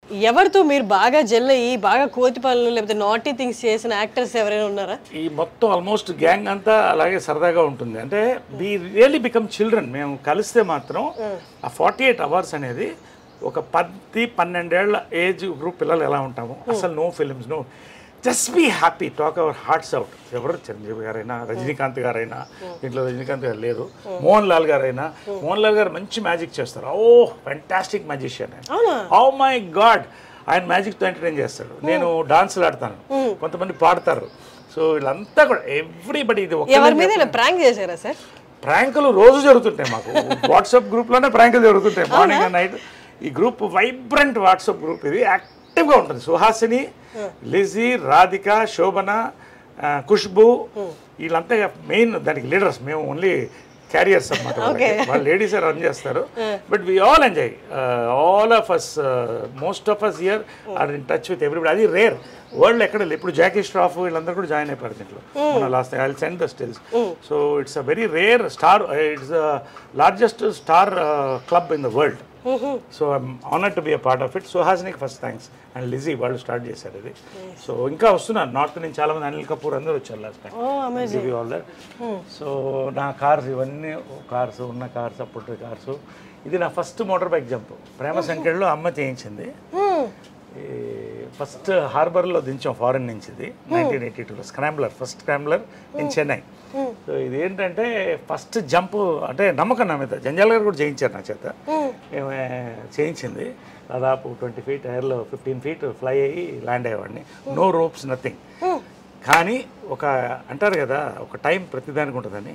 ఎవరితో మీరు బాగా జెల్ అయ్యి బాగా కోతి పనులు లేకపోతే నాటీ థింగ్స్ చేసిన యాక్టర్స్ ఎవరైనా ఉన్నారా ఈ మొత్తం ఆల్మోస్ట్ గ్యాంగ్ అంతా అలాగే సరదాగా ఉంటుంది అంటే వి రియల్లీ బికమ్ చిల్డ్రన్ మేము కలిస్తే మాత్రం ఆ ఫార్టీ ఎయిట్ అవర్స్ అనేది ఒక పది పన్నెండేళ్ల ఏజ్ గ్రూప్ పిల్లలు ఎలా ఉంటాము అసలు no films no just be happy talk our hearts out ఎవరు చిరంజీవి గారైనా రజనీకాంత్ గారైనా దీంట్లో రజనీకాంత్ గారు లేరు మోహన్ లాల్ గారైనా మోహన్ లాల్ గారు మంచి మ్యాజిక్ చేస్తారు ఓ ఫెంటాస్టిక్ మ్యాజిషియన్ అవునా ఓ మై గాడ్ ఆయన మ్యాజిక్తో ఎంటర్టైన్ చేస్తాడు నేను డాన్సులు ఆడతాను కొంతమంది పాడతారు సో వీళ్ళంతా కూడా ఎవ్రీబడి ఇది ఒక ఎవరి మీద ఇలా ప్రాంక్ చేశారా సార్ ప్రాంకులు రోజు జరుగుతుంటాయి మాకు వాట్సాప్ గ్రూప్లోనే ప్రాంకులు జరుగుతుంటాయి మార్నింగ్ అండ్ నైట్ ఈ గ్రూప్ వైబ్రెంట్ వాట్సాప్ గ్రూప్ ఇది యాక్టివ్గా ఉంటుంది సుహాసిని లిజీ రాధిక శోభన ఆ, ఖుష్బు వీళ్ళంతా మెయిన్ దానికి లీడర్స్ మేము ఓన్లీ క్యారియర్స్ అన్నమాట వాళ్ళకి. వాళ్ళు లేడీస్ రన్ చేస్తారు but we all enjoy all of us most of us year are in touch with everybody అది రేర్ వరల్డ్ ఎక్కడ లేదు ఇప్పుడు జాకీ స్ట్రాఫ్ వీళ్ళందరూ కూడా జాయిన్ అయిపోయారు దీంట్లో మన last I send the stills so it's a very rare star it's largest star club in the world so I'm honour to be a part of it సుహాసినికి first thanks and Lissy వాళ్ళు start చేశారు ఇది so ఇంకా వస్తున్నారు north నుంచి చాలా మంది అనిల్ కపూర్ అందరూ వచ్చారు last time all that so నా కార్స్ ఇవన్నీ కార్స్ ఉన్న కార్స్ అప్పుడు కార్స్ ఇది నా ఫస్ట్ మోటార్ బైక్ జంప్ ప్రేమ సంఖ్యలో అమ్మ చేయించింది ఫస్ట్ హార్బర్లో దించాం ఫారెన్ నుంచి ఇది నైన్టీన్ ఎయిటీ టూలో scrambler first scrambler in Chennai so ఇది ఏంటంటే ఫస్ట్ జంప్ అంటే నమ్మకం నా మీద జంజాల్ గారు కూడా చేయించారు నా చేత ఏమే చేయించింది దాదాపు ట్వంటీ ఫీట్ ఎయిర్లో ఫిఫ్టీన్ ఫీట్ ఫ్లై అయ్యి ల్యాండ్ అయ్యేవాడిని నో రోప్స్ నథింగ్ కానీ ఒక అంటారు కదా ఒక టైం ప్రతిదానికి ఉంటుందని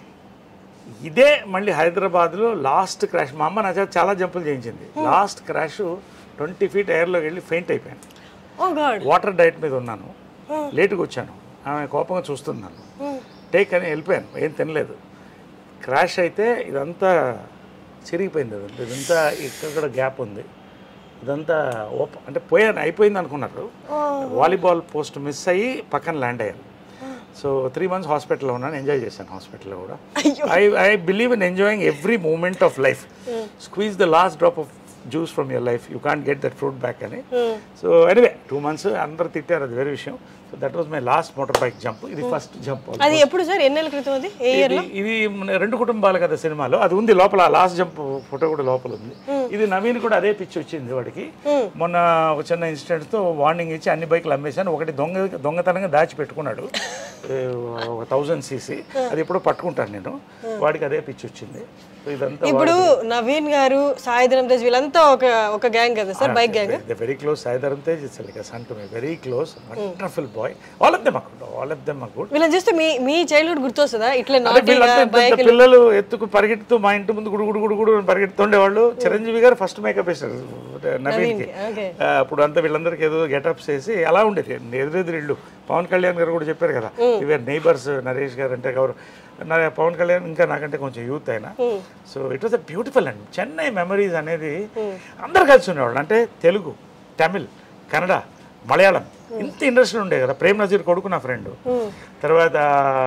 ఇదే మళ్ళీ హైదరాబాద్లో లాస్ట్ క్రాష్ మా అమ్మ నా చేత చాలా జంపులు చేయించింది లాస్ట్ క్రాష్ ట్వంటీ ఫీట్ ఎయిర్లోకి వెళ్ళి ఫెయింట్ అయిపోయాను ఓ గాడ్ వాటర్ డైట్ మీద ఉన్నాను లేటుగా వచ్చాను ఆమె కోపంగా చూస్తున్నాను టేక్ అని వెళ్ళిపోయాను ఏం తినలేదు క్రాష్ అయితే ఇదంతా చిరిగిపోయింది అదంతా ఇదంతా ఇక్కడ కూడా గ్యాప్ ఉంది ఇదంతా ఓప అంటే పోయాను అయిపోయింది అనుకున్నారు వాలీబాల్ పోస్ట్ మిస్ అయ్యి పక్కన ల్యాండ్ అయ్యాను సో త్రీ మంత్స్ హాస్పిటల్లో ఉన్నాను ఎంజాయ్ చేశాను హాస్పిటల్లో కూడా I I believe in enjoying every moment of life squeeze the last drop of juice from your life you can't get that fruit back అని so anyway two months అందరు తిట్టారు అది వేరే విషయం so that was my last motor bike jump ఇది first jump అది ఎప్పుడు sir ఎన్నేళ్ళ క్రితం అది ఏ ఇయర్ ఇది ఇది మన రెండు కుటుంబాలు కదా సినిమాలో అది ఉంది లోపల లాస్ట్ జంప్ ఫోటో కూడా లోపల ఉంది ఇది నవీన్ కూడా అదే పిచ్చి వచ్చింది వాడికి మొన్న ఒక చిన్న ఇన్సిడెంట్ తో వార్నింగ్ ఇచ్చి అన్ని బైక్లు అమ్మేశాను ఒకటి దొంగ దొంగతనంగా దాచి పెట్టుకున్నాడు ఏ, ఒక థౌజండ్ సీసీ అది ఎప్పుడో పట్టుకుంటాను నేను వాడికి అదే పిచ్చి వచ్చింది సో ఇదంతా ఇప్పుడు నవీన్ గారు సాయిధరం తేజ్ వీళ్ళంతా ఒక ఒక గ్యాంగ్ కదా sir bike gang very close Sai Dharam Tej it's like son to me very close wonderful boy all of them good all of them good వీళ్ళని చూస్తే మీ మీ చైల్డ్హుడ్ గుర్తొస్తుందా ఇట్లా అంటే నాటిగా వీళ్ళంతా ఇంత బైక్ పిల్లలు ఎత్తుకు పరిగెడుతూ మా ఇంటి ముందు గుడు గుడు గుడు గుడు అని పరిగెడుతుండేవాళ్ళు చిరంజీవి గారు ఫస్ట్ మేకప్ వేశారు నవీన్కి ఓకే ఆ, అప్పుడు అంతా వీళ్ళందరికీ ఏదో గెటప్స్ వేసి అలా ఉండేది ఎదురెదురు ఇల్లు పవన్ కళ్యాణ్ గారు కూడా చెప్పారు కదా ఇవే నైబర్స్ నరేష్ గారు అంటే ఎవరు నా- పవన్ కళ్యాణ్ ఇంకా నాకంటే కొంచెం యూత్ అయినా so it was a beautiful అండి చెన్నై మెమరీస్ అనేది అందరు కలిసి ఉండేవాళ్ళు అంటే తెలుగు తమిళ్ కన్నడ మలయాళం ఇంత ఇండస్ట్రీ ఉండే కదా ప్రేమ్ నజీర్ కొడుకు నా ఫ్రెండ్ తర్వాత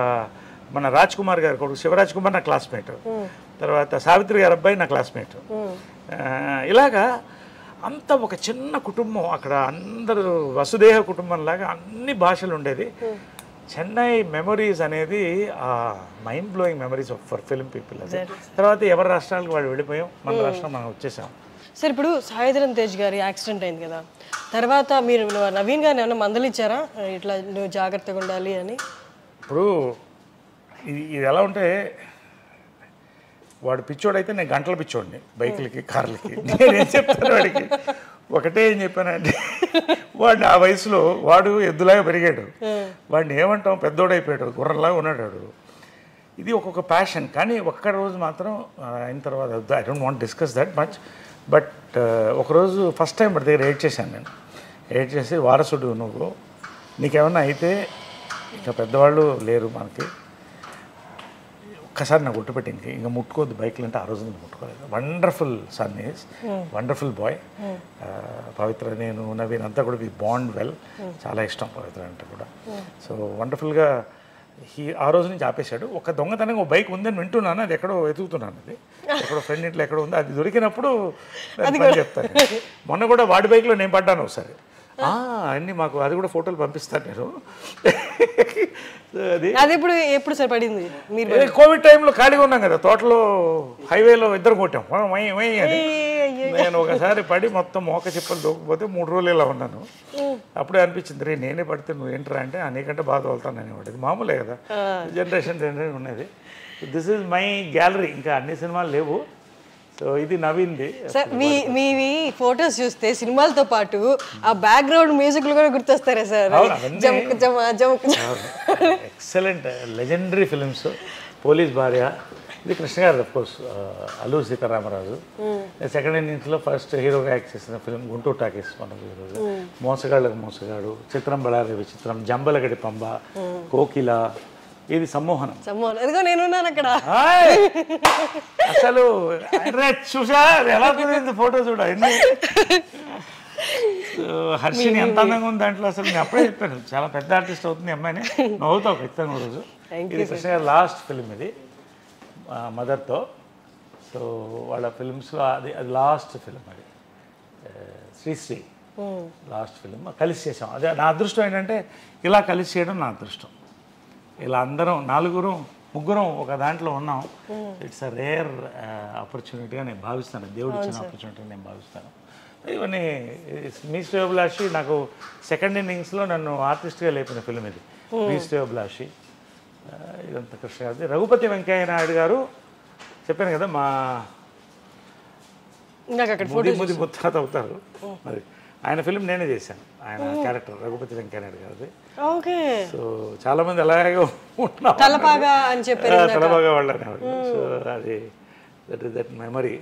మన రాజ్ కుమార్ గారు కొడుకు శివరాజ్ కుమార్ నా క్లాస్మేట్ తర్వాత సావిత్రి గారి అబ్బాయి నా క్లాస్మేట్ ఇలాగా అంత ఒక చిన్న కుటుంబం అక్కడ అందరూ వసుదేహ కుటుంబం లాగా అన్ని భాషలు ఉండేది చెన్నై మెమరీస్ అనేది mind blowing memories for film people అది తర్వాత ఎవరి రాష్ట్రాలకు వాళ్ళు వెళ్ళిపోయాం మన రాష్ట్రం మనం వచ్చేసాం సార్ ఇప్పుడు సాయిధరం తేజ్ గారి యాక్సిడెంట్ అయింది కదా తర్వాత మీరు నవీన్ గారిని ఏమైనా మందలిచ్చారా ఇట్లా నువ్వు జాగ్రత్తగా ఉండాలి అని ఇప్పుడు ఇది ఇది ఎలా ఉంటే వాడు పిచ్చోడైతే నేను గంటల పిచ్చోడిని బైకులకి కార్లకి నేను ఏం చెప్తాను వాడికి ఒకటే ఏం చెప్పానంటే వాడిని ఆ వయసులో వాడు ఎద్దులాగా పెరిగాడు వాడిని ఏమంటాం పెద్దోడైపోయాడు గుర్రంలాగా ఉన్నాడు వాడు ఇది ఒక్కొక్క ప్యాషన్ కానీ ఒక్క రోజు మాత్రం ఆ, అయిన తర్వాత I don't want discuss that much but ఒకరోజు ఫస్ట్ టైం వాడి దగ్గర ఎయిట్ చేశాను నేను ఎయిట్ చేసి వారసుడు నువ్వు నీకేమన్నా అయితే ఇంకా పెద్దవాళ్ళు లేరు మనకి ఒక్కసారి నాకు గుర్తుపెట్టింది ఇంకా ముట్టుకోవద్దు బైక్లు అంటే ఆ రోజు నేను ముట్టుకోలేదు wonderful son is wonderful boy Pavitra నేను నవీన్ అంతా కూడా వి బాండ్ వెల్ చాలా ఇష్టం పవిత్ర అంటే కూడా సో వండర్ఫుల్గా హీ ఆ రోజు నుంచి ఆపేశాడు ఒక దొంగతనం ఒక బైక్ ఉందని వింటున్నాను అది ఎక్కడో వెతుకుతున్నాను అది ఎక్కడో ఫ్రెండ్ ఇంట్లో ఎక్కడో ఉంది అది దొరికినప్పుడు దాని పని చెప్తాను మొన్న కూడా వాడి బైక్లో నేను పడ్డాను ఒకసారి ఆ, అన్నీ మాకు అది కూడా ఫోటోలు పంపిస్తాను నేను అది అది ఎప్పుడు ఎప్పుడు సార్ పడింది మీరు ఏ, కోవిడ్ టైంలో ఖాళీగా ఉన్నాం కదా తోటలో హైవేలో ఇద్దరు కొట్టాం వై, వై, వై అని నేను ఒకసారి పడి మొత్తం మోక చిప్పలు దూకపోతే మూడు రోజులు ఇలా ఉన్నాను అప్పుడే అనిపించింది రే నేనే పడితే నువ్వు ఏంట్రా అంటే "ఆ, నీకంటే బాగా తోలుతాను అనేవాడు ఇది మామూలే కదా జనరేషన్ జనరేషన్ ఉన్నది దిస్ ఈజ్ మై గ్యాలరీ ఇంకా అన్ని సినిమాలు లేవు సో ఇది నవీన్ది సార్ మీ మీవి ఫొటోస్ చూస్తే సినిమాలతో పాటు ఆ బ్యాక్గ్రౌండ్ మ్యూజిక్లు కూడా గుర్తొస్తారా సార్ అవును, అవన్నీ- జమక్ జమ జమక్ ఎక్సలెంట్ లెజెండరీ ఫిలిమ్స్ పోలీస్ భార్య ఇది కృష్ణ గారు కోర్స్ అల్లూరు సీతారామరాజు సెకండ్ ఇన్నింగ్స్లో ఫస్ట్ హీరోగా యాక్ట్ చేసిన ఫిలిం గుంటూరు టాకీస్ మనకు ఈరోజు మోసగాళ్ళకు మోసగాడు చిత్రం బళారి విచిత్రం జంబలగడి పంబ కోకిల ఇది సమ్మోహనం సమ్మోహన్ అదిగో నేనున్నాను అక్కడ హాయ్! అసలు అరే చూసా ఎలా కుదిరింది ఫోటో చూడ ఎన్ని సో, హర్షిని ఎంత అందంగా ఉంది దాంట్లో అసలు నేను అప్పుడే చెప్పాను చాలా పెద్ద ఆర్టిస్ట్ అవుతుంది ఈ అమ్మాయిని నవ్వుతావు ఖచ్చితంగా ఒక రోజు ఇది కృష్ణ గారి లాస్ట్ ఫిలిం ఇది మదర్తో సో వాళ్ళ ఫిలిమ్స్లో అది అది లాస్ట్ ఫిలిం అది ఆ, శ్రీశ్రీ లాస్ట్ ఫిలిం కలిసి చేసాం అదే నా అదృష్టం ఏంటంటే ఇలా కలిసి చేయడం నా అదృష్టం ఇలా అందరం నలుగురు ముగ్గురం ఒక దాంట్లో ఉన్నాం ఇట్స్ అ రేర్ ఆపర్చునిటీగా నేను భావిస్తాను దేవుడు ఇచ్చిన ఆపర్చునిటీ నేను భావిస్తాను ఇవన్నీ మీ శ్రేయోభిలాషి నాకు సెకండ్ ఇన్నింగ్స్లో నన్ను ఆర్టిస్ట్గా లేపిన ఫిలిం ఇది మీ శ్రేయోభిలాషి ఆ, ఇదంతా కృష్ణ గారిది రఘుపతి వెంకయ్య నాయుడు గారు చెప్పాను కదా మా ఇందాక అక్కడ ముది ముది ముత్తాత అవుతారు మరి ఆయన ఫిలిం నేనే చేశాను ఆయన క్యారెక్టర్ రఘుపతి వెంకయ్య నాయుడు గారిది ఓకే సో చాలా మంది అలాగే ఉన్నాం తలపాగా అని చెప్పారు ఆ, తలబాగా వాళ్ళు అనేవాళ్ళు సో అది దట్ ఇస్ దట్ మెమరీ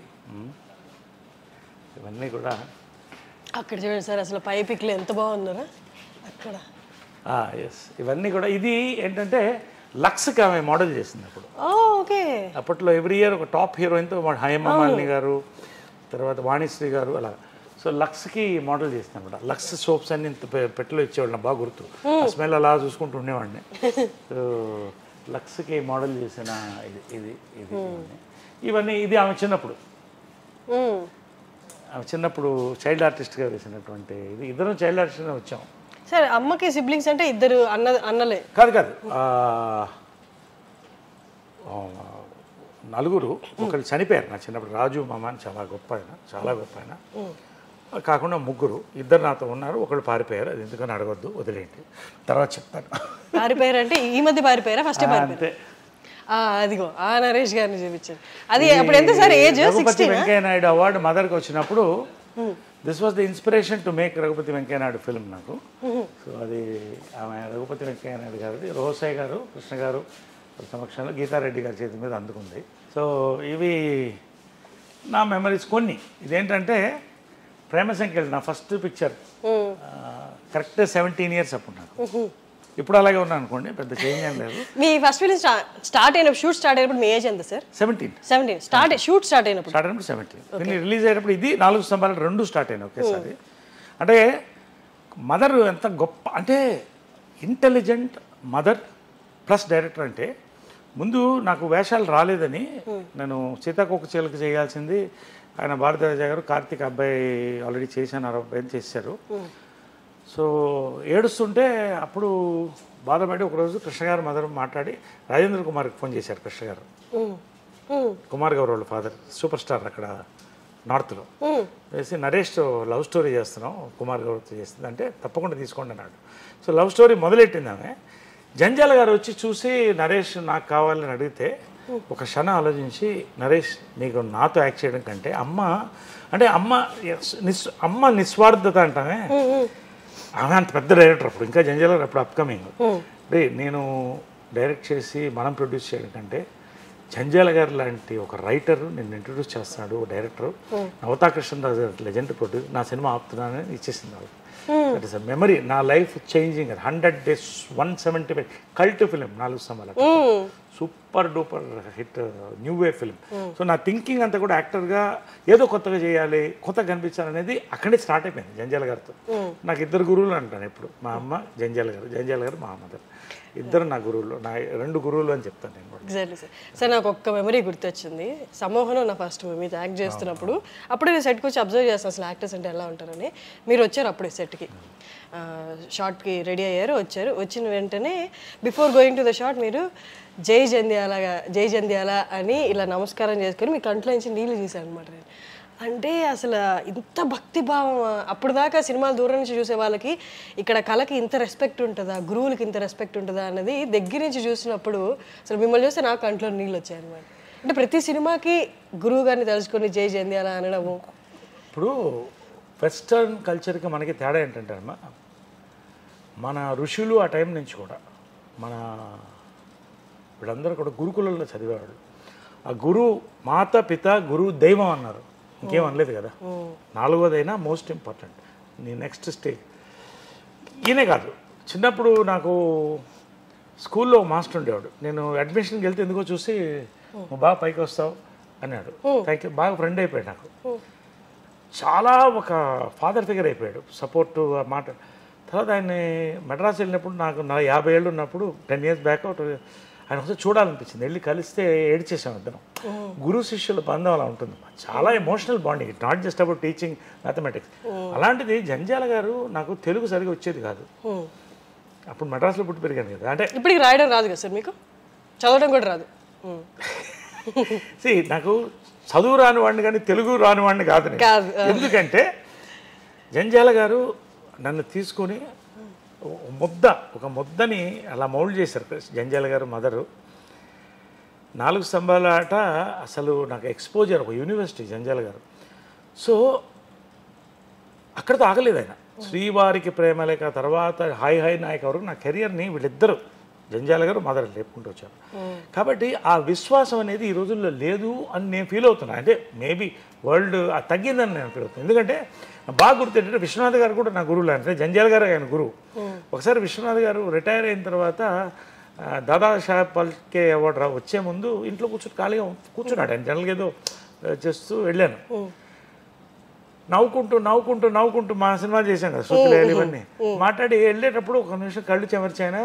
ఇవన్నీ కూడా అక్కడ చూడండి సార్ అసలు పై పిక్లు ఎంత బాగున్నారా అక్కడ ఎస్ ఇవన్నీ కూడా ఇది ఏంటంటే లక్స్కి ఆమె మోడల్ చేసింది అప్పుడు ఓ ఓకే అప్పట్లో ఎవ్రీ ఇయర్ ఒక టాప్ హీరోయిన్తో హేమమాలిని గారు తర్వాత వాణిశ్రీ గారు అలా సో లక్స్కి మోడల్ చేసింది అనమాట లక్స్ సోప్స్ అన్ని ఇంత పె- పెట్టెలో ఇచ్చేవాళ్ళు నాకు బాగా గుర్తు ఆ స్మెల్ అలా చూసుకుంటూ ఉండేవాడిని సో లక్స్కి మోడల్ చేసిన ఇది ఇది ఇది ఇవన్నీ. ఇవన్నీ ఇది ఆమె చిన్నప్పుడు మ్మ్. ఆమె చిన్నప్పుడు చైల్డ్ ఆర్టిస్ట్గా వేసినటువంటి ఇది ఇద్దరం చైల్డ్ ఆర్టిస్ట్గా వచ్చాం సరే అమ్మకి సిబ్లింగ్స్ అంటే ఇద్దరు అన్న అన్నలే కాదు కాదు ఆ, ఆ, నలుగురు ఒకళ్ళు చనిపోయారు నా చిన్నప్పుడు రాజు మామ అని చాలా గొప్ప ఆయన చాలా గొప్ప ఆయన కాకుండా ముగ్గురు ఇద్దరు నాతో ఉన్నారు ఒకళ్ళు పారిపోయారు అది ఎందుకని అడగొద్దు వదిలేయండి తర్వాత చెప్తాను పారిపోయారు అంటే ఈ మధ్య పారిపోయారా ఫస్ట్ పారిపోయారు అంతే ఆ, అదిగో ఆ నరేష్ గారిని చూపించారు అది అప్పుడు ఎంత sir age Raghupathi sixteen Venkaiah Naidu award మదర్కి వచ్చినప్పుడు this was the inspiration to make Raghupathi Venkaiah Naidu film నాకు సో అది ఆమె రఘుపతి వెంకయ్య నాయుడు గారిది రోసయ్య గారు కృష్ణ గారు వాళ్ళ సమక్షంలో గీతారెడ్డి గారి చేతి మీద అందుకుంది సో ఇవి నా మెమరీస్ కొన్ని ఇదేంటంటే ప్రేమ సంఖ్యలు నా first picture correct seventeen years అప్పుడు నాకు ఇప్పుడు అలాగే ఉన్నాను అనుకోండి పెద్ద చేంజ్ ఏం లేదు మీ ఫస్ట్ ఫిలిం స్టార్ట్ అయినప్పుడు షూట్ స్టార్ట్ అయినప్పుడు మీ ఏజ్ ఎంత sir seventeen seventeen start shoot start అయినప్పుడు స్టార్ట్ అయినప్పుడు సెవెంటీన్ దీన్ని రిలీజ్ అయ్యేటప్పుడు ఇది నాలుగు స్తంభాలు రెండు స్టార్ట్ అయినాయి ఒకేసారి అంటే మదర్ ఎంత గొప్ప అంటే ఇంటెలిజెంట్ మదర్ ప్లస్ డైరెక్టర్ అంటే ముందు నాకు వేషాలు రాలేదని నేను సీతాకోక చిలక చేయాల్సింది ఆయన భారతరాజ గారు కార్తీక్ అబ్బాయి ఆల్రెడీ చేశాను ఆ అబ్బాయిని చేశారు సో ఏడుస్తుంటే అప్పుడు బాధపడి ఒకరోజు కృష్ణ గారు మదర్ మాట్లాడి రాజేంద్ర కుమార్కి ఫోన్ చేశారు కృష్ణ గారు మ్మ్. మ్మ్. కుమార్ గౌరవ్ వాళ్ళ ఫాదర్ సూపర్ స్టార్ అక్కడ నార్త్లో వేసి నరేష్ లవ్ స్టోరీ చేస్తున్నాం కుమార్ గౌరవ్తో చేస్తుంది అంటే తప్పకుండా తీసుకోండి అన్నాడు సో లవ్ స్టోరీ మొదలెట్టింది ఆమె జంజాల గారు వచ్చి చూసి నరేష్ నాకు కావాలని అడిగితే ఒక క్షణం ఆలోచించి నరేష్ నీకు నాతో యాక్ట్ చేయడం కంటే అమ్మ అంటే అమ్మ నిస్ అమ్మ నిస్వార్థత అంటామే ఆమె అంత పెద్ద డైరెక్టర్ అప్పుడు ఇంకా జంజాల గారు అప్పుడు అప్కమింగ్ రే నేను డైరెక్ట్ చేసి మనం ప్రొడ్యూస్ చేయడం కంటే జంజాల గారు లాంటి ఒక రైటర్ నేను ఇంట్రొడ్యూస్ చేస్తున్నాడు ఒక director Navata Krishnaraju legend produce నా సినిమా ఆపుతున్నానని ఇచ్చేసింది వాళ్ళు దట్ ఇస్ అ మెమరీ నా life changing hundred days one seventy five cult film నాలుగు సమయాలు super super duper hit new way film so నా థింకింగ్ అంతా కూడా యాక్టర్గా ఏదో కొత్తగా చేయాలి కొత్తగా కనిపించాలనేది అక్కడే స్టార్ట్ అయిపోయింది జంజాల గారితో నాకు ఇద్దరు గురువులు అంటాను ఎప్పుడు మా అమ్మ జంజాల గారు జంజాల గారు మా మదర్ ఇద్దరు నా గురువులు నా రెండు గురువులు అని చెప్తాను నేను కూడా ఎగ్జాక్ట్లీ సార్ సార్ నాకు ఒక్క మెమరీ గుర్తొచ్చింది సమూహంలో నా ఫస్ట్ మూవీ యాక్ట్ చేస్తున్నప్పుడు అప్పుడు నేను సెట్కి వచ్చి అబ్జర్వ్ చేస్తాను అసలు యాక్టర్స్ అంటే ఎలా ఉంటారని మీరు వచ్చారు అప్పుడే సెట్కి షార్ట్కి రెడీ అయ్యారు వచ్చారు వచ్చిన వెంటనే before going to the short మీరు జై జంధ్యాలగా జై జంధ్యాల అని ఇలా నమస్కారం చేసుకొని మీ కంట్లో నుంచి నీళ్ళు తీశాను అనమాట నేను అంటే అసలు ఇంత భక్తి భావం అప్పుడు దాకా సినిమాలు దూరం నుంచి చూసే వాళ్ళకి ఇక్కడ కళకి ఇంత రెస్పెక్ట్ ఉంటుందా గురువులకి ఇంత రెస్పెక్ట్ ఉంటుందా అన్నది దగ్గర నుంచి చూసినప్పుడు అసలు మిమ్మల్ని చూస్తే నాకు కంట్లో నీళ్ళు వచ్చాయి అనమాట అంటే ప్రతి సినిమాకి గురువు గారిని తెలుసుకొని జై జంధ్యాల అనడము ఇప్పుడు వెస్టర్న్ కల్చర్కి మనకి తేడా ఏంటంటే అమ్మా మన ఋషులు ఆ టైం నుంచి కూడా మన వీళ్ళందరూ కూడా గురుకులంలో చదివేవాళ్ళు ఆ గురువు మాత పిత గురువు దైవం అన్నారు ఇంకేం అనలేదు కదా నాలుగోదైనా మోస్ట్ ఇంపార్టెంట్ నీ నెక్స్ట్ స్టేజ్ ఈయనే కాదు చిన్నప్పుడు నాకు స్కూల్లో ఒక మాస్టర్ ఉండేవాడు నేను అడ్మిషన్కి వెళ్తే ఎందుకో చూసి నువ్వు బాగా పైకి వస్తావు అన్నాడు థ్యాంక్ యూ బాగా ఫ్రెండ్ అయిపోయాడు నాకు చాలా ఒక ఫాదర్ ఫిగర్ అయిపోయాడు సపోర్ట్ మాట తర్వాత ఆయన్ని మెడ్రాస్ వెళ్ళినప్పుడు నాకు నా యాభై ఏళ్ళు ఉన్నప్పుడు టెన్ ఇయర్స్ బ్యాక్ ఆయన ఒకసారి చూడాలనిపించింది వెళ్ళి కలిస్తే ఏడ్చేసాం ఇద్దరం గురు శిష్యుల బంధం అలా ఉంటుంది చాలా emotional bonding not just about teaching mathematics అలాంటిది జంజాల గారు నాకు తెలుగు సరిగా వచ్చేది కాదు హ్మ్. అప్పుడు మెడ్రాస్లో పుట్టి పెరిగాను కదా అంటే ఇప్పటికి రాయడం రాదు కదా సార్ మీకు చదవడం కూడా రాదు హ్మ్. see, నాకు చదువు రాని వాడిని కానీ తెలుగు రాని వాడిని కాదు నేను. కాదు, ఎందుకంటే జంజాల గారు నన్ను తీసుకొని ఒక ముద్ద ఒక ముద్దని అలా మౌల్డ్ చేశారు జంజాల గారు మదరు నాలుగు స్తంభాల ఆట అసలు నాకు ఎక్స్పోజర్ ఒక యూనివర్సిటీ జంజాల గారు సో అక్కడితో ఆగలేదు ఆయన శ్రీవారికి ప్రేమలేక తర్వాత హాయ్ హాయ్ నాయక్ వరకు నా కెరియర్ని వీళ్ళిద్దరు జంజాల గారు మదర్ లేపుకుంటూ వచ్చారు కాబట్టి ఆ విశ్వాసం అనేది ఈ రోజుల్లో లేదు అని నేను ఫీల్ అవుతున్నా అంటే మేబీ వరల్డ్ తగ్గిందని నేను ఫీల్ అవుతున్నాను ఎందుకంటే నాకు బాగా గుర్తు ఏంటంటే విశ్వనాథ్ గారు కూడా నా గురువులు అంటే జంజాల గారు ఆయన గురువు ఒకసారి విశ్వనాథ్ గారు రిటైర్ అయిన తర్వాత ఆ, దాదా సాహెబ్ పల్కే అవార్డు రా వచ్చే ముందు ఇంట్లో కూర్చొని ఖాళీగా కూర్చున్నాడు ఆయన జనరల్గా ఏదో ఆ, చేస్తూ వెళ్ళాను నవ్వుకుంటూ నవ్వుకుంటూ నవ్వుకుంటూ మా సినిమా చేశాం కదా సుత్తులేలు ఇవన్నీ మాట్లాడి వెళ్ళేటప్పుడు ఒక నిమిషం కళ్ళు చెమర్చాయినా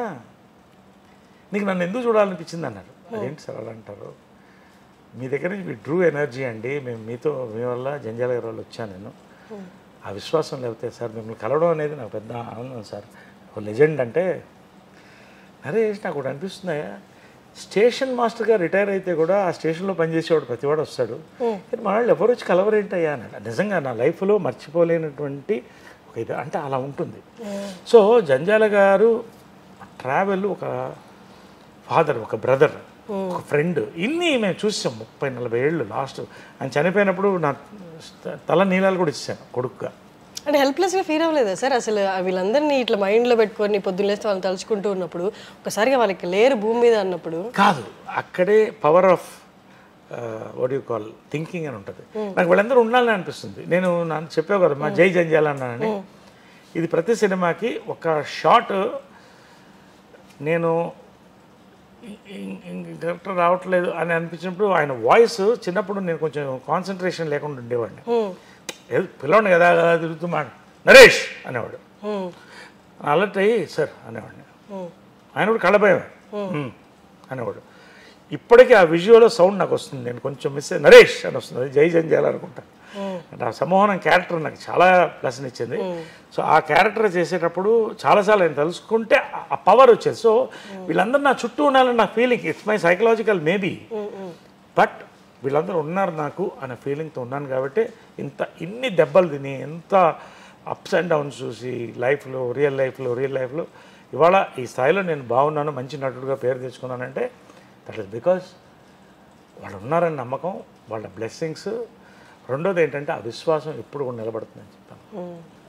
నీకు నన్ను ఎందుకు చూడాలనిపించింది అన్నారు అదేంటి సార్ అలా అంటారు మీ దగ్గర నుంచి మీ ట్రూ ఎనర్జీ అండి మేము మీతో మీ వల్ల జంజాల గారి వాళ్ళు వచ్చాను నేను ఆ విశ్వాసం లేకపోతే సార్ మిమ్మల్ని కలవడం అనేది నాకు పెద్ద ఆనందం సార్ ఒక లెజెండ్ అంటే నరేష్ నాకు ఒకటి అనిపిస్తున్నాయా స్టేషన్ మాస్టర్గా రిటైర్ అయితే కూడా ఆ స్టేషన్లో పనిచేసేవాడు ప్రతివాడు వస్తాడు కానీ మన వాళ్ళు ఎవరు వచ్చి కలవరేంటయ్యా అన్నాడు నిజంగా నా లైఫ్లో మర్చిపోలేనటువంటి ఒక ఇది అంటే అలా ఉంటుంది సో జంజాల గారు ట్రావెల్ ఒక ఫాదర్ ఒక బ్రదర్ ఒక ఫ్రెండ్ ఇన్ని మేము చూసాం ముప్పై నలభై ఏళ్ళు లాస్ట్ ఆయన చనిపోయినప్పుడు నా తల నీళ్ళాలు కూడా ఇచ్చాను కొడుకుగా అంటే హెల్ప్లెస్గా ఫీల్ అవ్వలేదా సార్ అసలు వీళ్ళందరినీ ఇట్లా మైండ్లో పెట్టుకొని పొద్దున్న లేస్తే వాళ్ళని తలుచుకుంటూ ఉన్నప్పుడు ఒకసారిగా వాళ్ళకి లేరు భూమి మీద అన్నప్పుడు కాదు అక్కడే power of what you call thinking అని ఉంటుంది నాకు వీళ్ళందరూ ఉండాలని అనిపిస్తుంది నేను నన్ను చెప్పావు కదా మా జై జంజాల అన్నానని ఇది ప్రతి సినిమాకి ఒక షాట్ నేను డైరెక్టర్ రావట్లేదు అని అనిపించినప్పుడు ఆయన వాయిస్ చిన్నప్పుడు నేను కొంచెం కాన్సన్ట్రేషన్ లేకుండా ఉండేవాడిని ఏదో పిల్లవాడిని కదా కదా తిరుగుతూ మాట నరేష్ అనేవాడు హ్మ్. అలర్ట్ అయ్యి సార్ అనేవాడిని ఆయన కూడా కళ్ళభయం "మ్మ్" అనేవాడు ఇప్పటికీ ఆ విజువల్ సౌండ్ నాకు వస్తుంది నేను కొంచెం మిస్ అయ్యి నరేష్ అని వస్తుంది అది జై జంజాల అనుకుంటాను అంటే ఆ సమోహనం క్యారెక్టర్ నాకు చాలా ప్లస్ని ఇచ్చింది సో ఆ క్యారెక్టర్ చేసేటప్పుడు చాలాసార్లు నేను తెలుసుకుంటే ఆ- ఆ పవర్ వచ్చేది సో వీళ్ళందరూ నా చుట్టూ ఉండాలని నా feeling it's my psychological maybe but వీళ్ళందరూ ఉన్నారు నాకు అనే ఫీలింగ్తో ఉన్నాను కాబట్టి ఇంత ఇన్ని దెబ్బలు తిని ఎంత అప్స్ అండ్ డౌన్స్ చూసి లైఫ్లో రియల్ లైఫ్లో రియల్ లైఫ్లో ఇవాళ ఈ స్థాయిలో నేను బాగున్నాను మంచి నటుడుగా పేరు తెచ్చుకున్నానంటే దట్ ఇస్ బికాస్ వాళ్ళు ఉన్నారని నమ్మకం వాళ్ళ బ్లెస్సింగ్స్ రెండోది ఏంటంటే ఆ విశ్వాసం ఎప్పుడు కూడా నిలబడుతుందని చెప్తాను